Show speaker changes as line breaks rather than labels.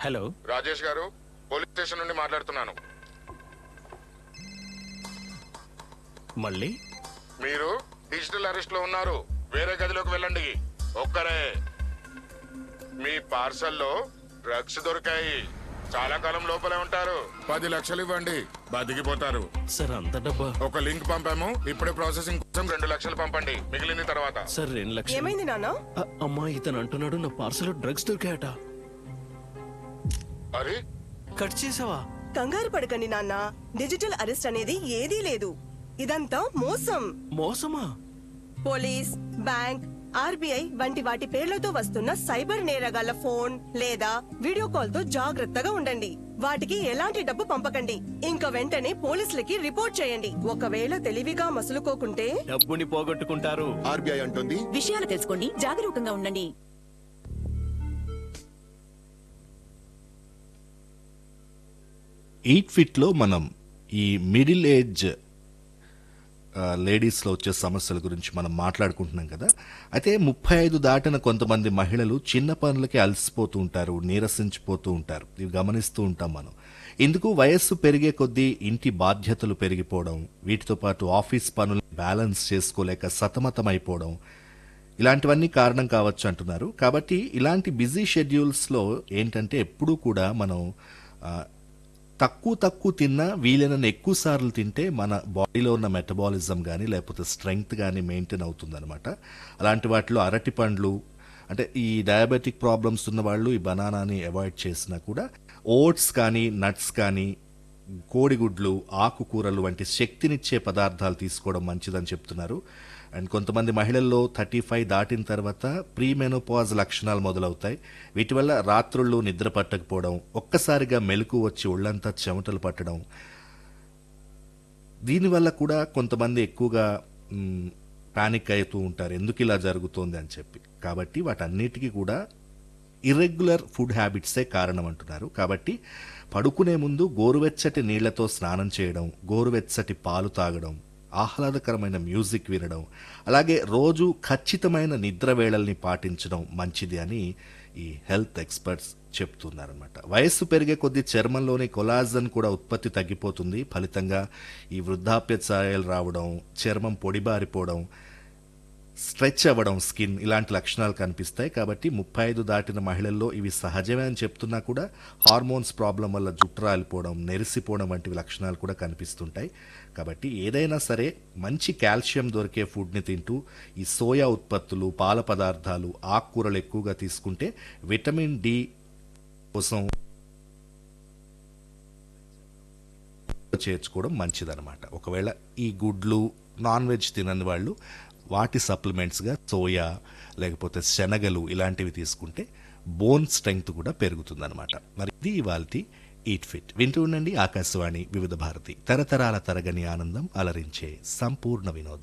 hello
Rajesh గారు police station నుండి మాట్లాడుతున్నాను
మళ్ళీ
మీరు డిజిటల్ అరెస్ట్ లో ఉన్నారు వేరే గదిలోకి వెళ్ళండి ఒక్కరే మీ పార్సల్లో డ్రగ్స్ దొరికాయి చాలా కాలం లోపలే ఉంటారు పది లక్షలు ఇవ్వండి బతికిపోతారు
సార్ అంత డబ్బా
ఒక లింక్ పంపాము ఇప్పుడే ప్రాసెసింగ్ కోసం రెండు లక్షలు పంపండి మిగిలింది తర్వాత
సార్ రెండు లక్షలు
ఏమైంది నాన్న
అ- అమ్మా ఇతను అంటున్నాడు నా పార్సల్ డ్రగ్స్ దొరికాయట
అరే
కట్ చేసావా
కంగారు పడకండి నాన్న డిజిటల్ అరెస్ట్ అనేది ఏదీ లేదు ఇదంతా మోసం
మోసమా
పోలీస్ బ్యాంక్ ఆర్బీఐ వంటి వాటి పేర్లతో వస్తున్న సైబర్ నేరగాళ్ల ఫోన్ లేదా వీడియో కాల్ తో జాగ్రత్తగా ఉండండి వాటికి ఎలాంటి డబ్బు పంపకండి ఇంకా వెంటనే పోలీసులకి రిపోర్ట్ చేయండి ఒకవేళ తెలివిగా మసులుకోకుంటే
డబ్బుని పోగొట్టుకుంటారు
ఆర్బీఐ అంటుంది
విషయాలు తెలుసుకోండి జాగరూకంగా ఉండండి
ఎయిట్ ఫిట్లో మనం ఈ మిడిల్ ఏజ్ ఆ, లేడీస్లో వచ్చే సమస్యల గురించి మనం మాట్లాడుకుంటున్నాం కదా అయితే ముప్పై ఐదు దాటిన కొంతమంది మహిళలు చిన్న పనులకి అలసిపోతూ ఉంటారు నీరసించిపోతూ ఉంటారు ఇవి గమనిస్తూ ఉంటాం మనం ఇందుకు వయస్సు పెరిగే కొద్దీ ఇంటి బాధ్యతలు పెరిగిపోవడం వీటితో పాటు ఆఫీస్ పనులు బ్యాలెన్స్ చేసుకోలేక సతమతమైపోవడం ఇలాంటివన్నీ కారణం కావచ్చు అంటున్నారు కాబట్టి ఇలాంటి బిజీ షెడ్యూల్స్లో ఏంటంటే ఎప్పుడూ కూడా మనం ఆ, తక్కువ తక్కువ తిన్నా వీలైనన్ని ఎక్కువ సార్లు తింటే మన బాడీలో ఉన్న మెటబాలిజం కానీ లేకపోతే స్ట్రెంగ్త్ కానీ మెయింటైన్ అవుతుందన్నమాట అలాంటి వాటిలో అరటి పండ్లు అంటే ఈ డయాబెటిక్ ప్రాబ్లమ్స్ ఉన్న వాళ్ళు ఈ బనానాని అవాయిడ్ చేసినా కూడా ఓట్స్ కానీ నట్స్ కానీ కోడిగుడ్లు ఆకుకూరలు వంటి శక్తినిచ్చే పదార్థాలు తీసుకోవడం మంచిదని చెప్తున్నారు అండ్ కొంతమంది మహిళల్లో థర్టీ ఫైవ్ దాటిన తర్వాత ప్రీ మెనోపాజ్ లక్షణాలు మొదలవుతాయి వీటి వల్ల రాత్రుళ్ళు నిద్ర పట్టకపోవడం ఒక్కసారిగా మెలకు వచ్చి ఒళ్ళంతా చెమటలు పట్టడం దీనివల్ల కూడా కొంతమంది ఎక్కువగా మ్, పానిక్ అవుతూ ఉంటారు ఎందుకు ఇలా జరుగుతోంది అని చెప్పి కాబట్టి వాటన్నిటికీ కూడా ఇర్రెగ్యులర్ ఫుడ్ హ్యాబిట్సే కారణం అంటున్నారు కాబట్టి పడుకునే ముందు గోరువెచ్చటి నీళ్లతో స్నానం చేయడం గోరువెచ్చటి పాలు తాగడం ఆహ్లాదకరమైన మ్యూజిక్ వినడం అలాగే రోజు ఖచ్చితమైన నిద్ర వేళల్ని పాటించడం మంచిది అని ఈ హెల్త్ ఎక్స్పర్ట్స్ చెప్తున్నారనమాట వయస్సు పెరిగే కొద్దీ చర్మంలోని కొలాజన్ కూడా ఉత్పత్తి తగ్గిపోతుంది ఫలితంగా ఈ వృద్ధాప్య ఛాయలు రావడం చర్మం పొడిబారిపోవడం స్ట్రెచ్ అవ్వడం స్కిన్ ఇలాంటి లక్షణాలు కనిపిస్తాయి కాబట్టి ముప్పై ఐదు దాటిన మహిళల్లో ఇవి సహజమే అని చెప్తున్నా కూడా హార్మోన్స్ ప్రాబ్లం వల్ల జుట్టు రాలిపోవడం నెరిసిపోవడం వంటివి లక్షణాలు కూడా కనిపిస్తుంటాయి కాబట్టి ఏదైనా సరే మంచి కాల్షియం దొరికే ఫుడ్ని తింటూ ఈ సోయా ఉత్పత్తులు పాల పదార్థాలు ఆకుకూరలు ఎక్కువగా తీసుకుంటే విటమిన్ డి కోసం చేర్చుకోవడం మంచిదన్నమాట ఒకవేళ ఈ గుడ్లు నాన్ వెజ్ తినని వాళ్ళు వాటి సప్లిమెంట్స్గా సోయా లేకపోతే శనగలు ఇలాంటివి తీసుకుంటే బోన్ స్ట్రెంగ్త్ కూడా పెరుగుతుందన్నమాట మరి ఇది ఇవాళ ఈట్ ఫిట్ వింటూ ఉండండి ఆకాశవాణి వివిధ భారతి తరతరాల తరగని ఆనందం అలరించే సంపూర్ణ వినోదం